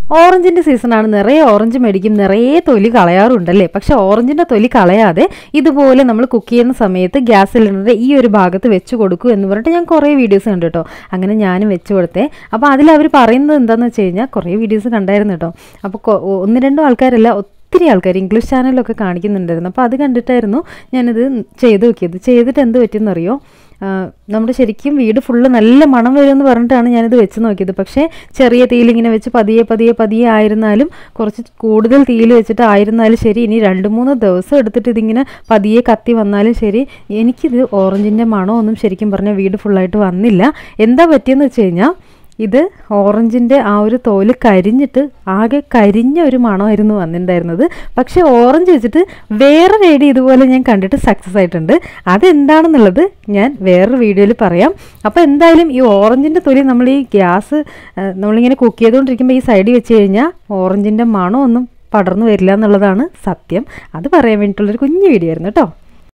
ഓറഞ്ചിൻ്റെ സീസണാണ് നിറയെ ഓറഞ്ച് മേടിക്കും നിറയെ തൊലി കളയാറുണ്ടല്ലേ പക്ഷെ ഓറഞ്ചിൻ്റെ തൊലി കളയാതെ ഇതുപോലെ നമ്മൾ കുക്ക് ചെയ്യുന്ന സമയത്ത് ഗ്യാസ് സിലിണ്ടറിൻ്റെ ഈ ഒരു ഭാഗത്ത് വെച്ച് കൊടുക്കൂ എന്ന് പറഞ്ഞിട്ട് ഞാൻ കുറേ വീഡിയോസ് കണ്ടു കേട്ടോ അങ്ങനെ ഞാനും വെച്ച് കൊടുത്തേ അപ്പോൾ അതിൽ അവർ പറയുന്നത് എന്താണെന്ന് വെച്ച് കഴിഞ്ഞാൽ കുറേ വീഡിയോസ് കണ്ടായിരുന്നു കേട്ടോ അപ്പോൾ കൊ- ഒന്ന് രണ്ടും ആൾക്കാരല്ല ഒത്തിരി ആൾക്കാർ ഇംഗ്ലീഷ് ചാനലിലൊക്കെ കാണിക്കുന്നുണ്ടായിരുന്നു അപ്പോൾ അത് കണ്ടിട്ടായിരുന്നു ഞാനിത് ചെയ്ത് നോക്കിയത് ചെയ്തിട്ട് എന്ത് പറ്റിയെന്നറിയോ ആ, നമ്മുടെ ശരിക്കും വീട് ഫുള്ള് നല്ല മണം വരുമെന്ന് പറഞ്ഞിട്ടാണ് ഞാനിത് വെച്ച് നോക്കിയത് പക്ഷേ ചെറിയ തീയിൽ ഇങ്ങനെ വെച്ച് പതിയെ പതിയെ പതിയെ ആയിരുന്നാലും കുറച്ച് കൂടുതൽ തീയിൽ വെച്ചിട്ട് ആയിരുന്നാലും ശരി ഇനി രണ്ട് മൂന്ന് ദിവസം എടുത്തിട്ട് ഇതിങ്ങനെ പതിയെ കത്തി വന്നാലും ശരി എനിക്കിത് ഓറഞ്ചിൻ്റെ മണമൊന്നും ശരിക്കും പറഞ്ഞാൽ വീട് ഫുള്ളായിട്ട് വന്നില്ല എന്താ പറ്റിയെന്ന് വെച്ച് കഴിഞ്ഞാൽ ഇത് ഓറഞ്ചിൻ്റെ ആ ഒരു തോല് കരിഞ്ഞിട്ട് ആകെ കരിഞ്ഞ ഒരു മണമായിരുന്നു വന്നിട്ടുണ്ടായിരുന്നത് പക്ഷേ ഓറഞ്ച് വെച്ചിട്ട് വേറെ റേഡി ഇതുപോലെ ഞാൻ കണ്ടിട്ട് സക്സസ് ആയിട്ടുണ്ട് അതെന്താണെന്നുള്ളത് ഞാൻ വേറൊരു വീഡിയോയിൽ പറയാം അപ്പോൾ എന്തായാലും ഈ ഓറഞ്ചിൻ്റെ തൊലി നമ്മൾ ഈ ഗ്യാസ് ആ, നമ്മളിങ്ങനെ കുക്ക് ചെയ്തുകൊണ്ടിരിക്കുമ്പോൾ ഈ സൈഡിൽ വെച്ച് കഴിഞ്ഞാൽ ഓറഞ്ചിൻ്റെ മണമൊന്നും പടർന്നു വരില്ല എന്നുള്ളതാണ് സത്യം അത് പറയാൻ വേണ്ടിയിട്ടുള്ളൊരു കുഞ്ഞു വീഡിയോ ആയിരുന്നു കേട്ടോ